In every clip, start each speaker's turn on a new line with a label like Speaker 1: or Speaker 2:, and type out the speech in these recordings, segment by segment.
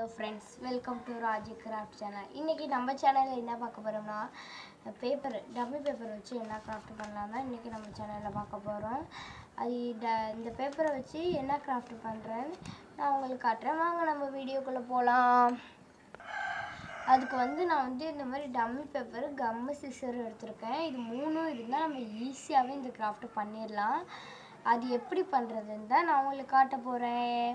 Speaker 1: hello friends welcome to Raji craft channel இன்றைக்கி நம்ம சேனலில் என்ன பார்க்க போகிறோம்னா பேப்பர் டம்மி பேப்பர் வச்சு என்ன கிராஃப்ட் பண்ணலாம் தான் இன்றைக்கி நம்ம சேனலில் பார்க்க போகிறோம் அது ட இந்த பேப்பரை வச்சு என்ன கிராஃப்ட் பண்ணுறேன்னு நான் உங்களுக்கு காட்டுறேன் வாங்க நம்ம வீடியோக்குள்ளே போகலாம் அதுக்கு வந்து நான் வந்து இந்த மாதிரி டம்மி பேப்பர் கம்மு சிசர் எடுத்திருக்கேன் இது மூணும் இருந்தால் நம்ம ஈஸியாகவே இந்த கிராஃப்ட் பண்ணிடலாம் அது எப்படி பண்ணுறதுன்னு தான் நான் உங்களுக்கு காட்ட போகிறேன்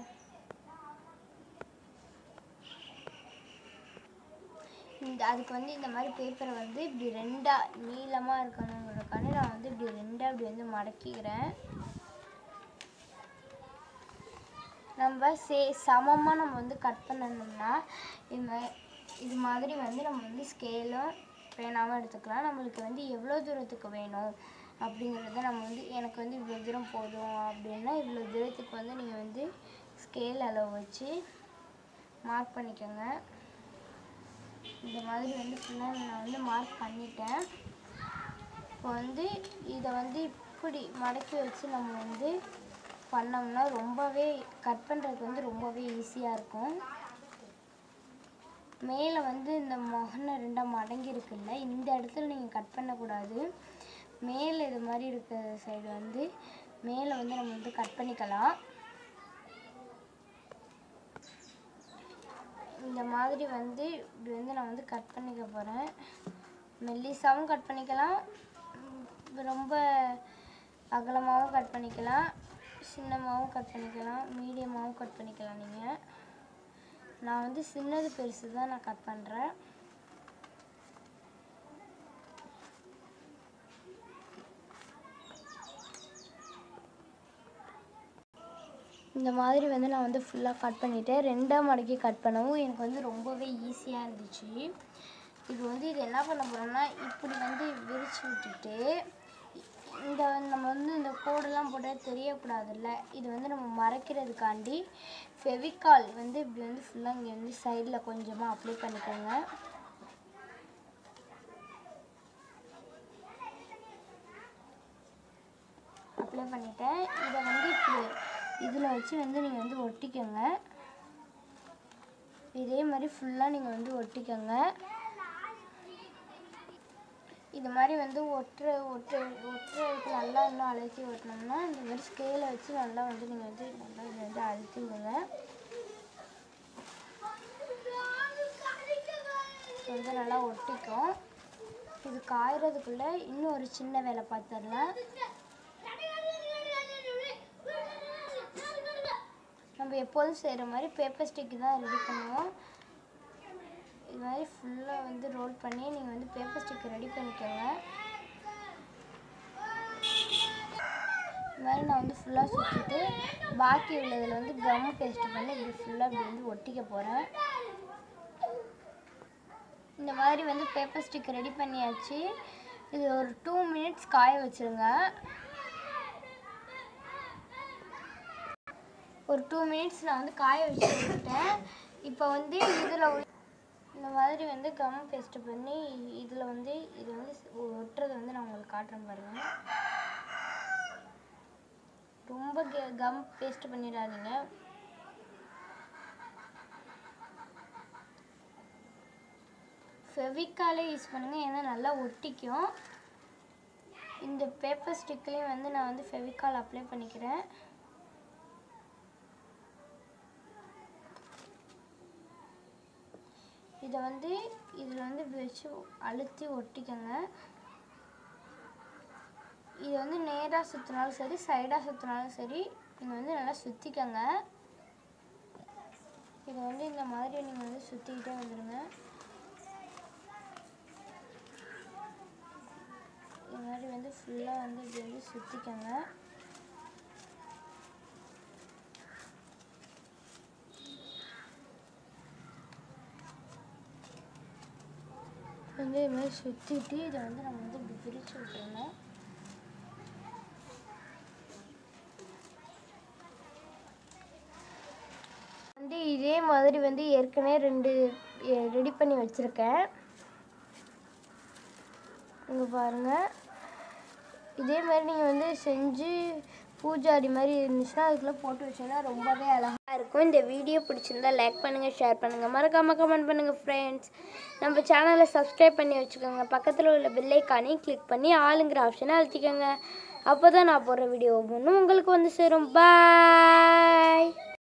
Speaker 1: இந்த அதுக்கு வந்து இந்த மாதிரி பேப்பரை வந்து இப்படி ரெண்டாக நீளமாக இருக்கணுங்கிறதுக்காண்டி நான் வந்து இப்படி ரெண்டாக இப்படி வந்து மடக்கிக்கிறேன் நம்ம சே சமமாக நம்ம வந்து கட் பண்ணணும்னா இது மா- இது மாதிரி வந்து நம்ம வந்து ஸ்கேலும் பேனாவும் எடுத்துக்கலாம் நம்மளுக்கு வந்து எவ்வளோ தூரத்துக்கு வேணும் அப்படிங்கிறத நம்ம வந்து எனக்கு வந்து இவ்வளோ தூரம் போதும் அப்படின்னா இவ்வளோ தூரத்துக்கு வந்து நீங்கள் வந்து ஸ்கேல் அளவு வச்சு மார்க் பண்ணிக்கோங்க இந்த மாதிரி வந்து ஃபுல்லாக நான் வந்து மார்க் பண்ணிட்டேன் இப்போ வந்து இதை வந்து இப்படி மடக்கி வச்சு நம்ம வந்து பண்ணோம்னா ரொம்பவே கட் பண்ணுறதுக்கு வந்து ரொம்பவே ஈஸியாக இருக்கும் மேலே வந்து இந்த முகனை ரெண்டாக மடங்கி இருக்குல்ல இந்த இடத்துல நீங்கள் கட் பண்ணக்கூடாது மேலே இது மாதிரி இருக்கிற சைடு வந்து மேலே வந்து நம்ம வந்து கட் பண்ணிக்கலாம் இந்த மாதிரி வந்து இப்படி வந்து நான் வந்து கட் பண்ணிக்க போகிறேன் மெல்லிசாவும் கட் பண்ணிக்கலாம் உம் ரொம்ப அகலமாகவும் கட் பண்ணிக்கலாம் சின்னமாகவும் கட் பண்ணிக்கலாம் மீடியமாகவும் கட் பண்ணிக்கலாம் நீங்கள் நான் வந்து சின்னது பெருசு தான் நான் கட் பண்ணுறேன் இந்த மாதிரி வந்து நான் வந்து ஃபுல்லாக கட் பண்ணிட்டேன் ரெண்டாக மடக்கி கட் பண்ணவும் எனக்கு வந்து ரொம்பவே ஈஸியாக இருந்துச்சு இது வந்து இது என்ன பண்ண போகிறோம்னா இப்படி வந்து விரிச்சு விட்டுட்டு இந்த நம்ம வந்து இந்த கோடெல்லாம் போட்டால் தெரியக்கூடாதுல்ல இது வந்து நம்ம மறைக்கிறதுக்காண்டி ஃபெவிகால் வந்து இப்படி வந்து ஃபுல்லாக இங்கே வந்து சைடில் கொஞ்சமாக அப்ளை பண்ணிக்கோங்க அப்ளை பண்ணிட்டேன் இதை வந்து இப்படி இதில் வச்சு வந்து நீங்கள் வந்து ஒட்டிக்கோங்க இதே மாதிரி ஃபுல்லாக நீங்கள் வந்து ஒட்டிக்கோங்க இது மாதிரி வந்து ஒட்டுற ஒட்டு ஒட்டுறதுக்கு நல்லா இன்னும் அழுத்தி ஒட்டினோம்னா இந்த மாதிரி ஸ்கேலை வச்சு நல்லா வந்து நீங்கள் வந்து நல்லா இதை வந்து அழுத்தி விடுங்க இது வந்து நல்லா ஒட்டிக்கும் இது காயறதுக்குள்ளே இன்னும் ஒரு சின்ன வேலை பார்த்துடலாம் நம்ம எப்போதும் செய்கிற மாதிரி பேப்பர் ஸ்டிக்கு தான் ரெடி பண்ணுவோம் இது மாதிரி ஃபுல்லாக வந்து ரோல் பண்ணி நீங்கள் வந்து பேப்பர் ஸ்டிக் ரெடி பண்ணிக்கோங்க இது மாதிரி நான் வந்து ஃபுல்லாக சுற்றிட்டு பாக்கி உள்ளதில் வந்து கம் பேஸ்ட் பண்ணி இப்படி ஃபுல்லாக இப்படி வந்து ஒட்டிக்க போகிறேன் இந்த மாதிரி வந்து பேப்பர் ஸ்டிக் ரெடி பண்ணியாச்சு இது ஒரு டூ மினிட்ஸ் காய வச்சுருங்க ஒரு டூ மினிட்ஸ் நான் வந்து காய வச்சு விட்டுட்டேன் இப்போ வந்து இதில் இந்த மாதிரி வந்து கம் பேஸ்ட் பண்ணி இதில் வந்து இது வந்து ஒட்டுறது வந்து நான் உங்களுக்கு காட்டுறேன் பாருங்க ரொம்ப கம் பேஸ்ட் பண்ணிடாதீங்க ஃபெவிக்காலே யூஸ் பண்ணுங்கள் ஏன்னா நல்லா ஒட்டிக்கும் இந்த பேப்பர் ஸ்டிக்லேயும் வந்து நான் வந்து ஃபெவிக்கால் அப்ளை பண்ணிக்கிறேன் இதை வந்து இதில் வந்து இப்படி வச்சு அழுத்தி ஒட்டிக்கோங்க இது வந்து நேராக சுற்றினாலும் சரி சைடாக சுற்றினாலும் சரி நீங்கள் வந்து நல்லா சுற்றிக்கோங்க இதை வந்து இந்த மாதிரி நீங்கள் வந்து சுற்றிக்கிட்டே வந்துடுங்க இது மாதிரி வந்து ஃபுல்லாக வந்து இப்படி வந்து சுற்றிக்கோங்க வந்து இது மாதிரி சுற்றிட்டு இதை வந்து நம்ம வந்து இப்படி பிரித்து விட்டுருணும் வந்து இதே மாதிரி வந்து ஏற்கனவே ரெண்டு ரெடி பண்ணி வச்சுருக்கேன் இங்கே பாருங்கள் இதே மாதிரி நீங்கள் வந்து செஞ்சு பூஜாடி மாதிரி இருந்துச்சுன்னா அதுக்குள்ளே போட்டு வச்சோன்னா ரொம்பவே அழகாக இருக்கும் இந்த வீடியோ பிடிச்சிருந்தா லைக் பண்ணுங்கள் ஷேர் பண்ணுங்கள் மறக்காமல் கமெண்ட் பண்ணுங்கள் ஃப்ரெண்ட்ஸ் நம்ம சேனலை சப்ஸ்கிரைப் பண்ணி வச்சுக்கோங்க பக்கத்தில் உள்ள பெல்லைக்கானையும் கிளிக் பண்ணி ஆளுங்கிற ஆப்ஷனை அழுத்திக்கோங்க அப்போ தான் நான் போடுற வீடியோ ஒவ்வொன்றும் உங்களுக்கு வந்து சேரும் பாய்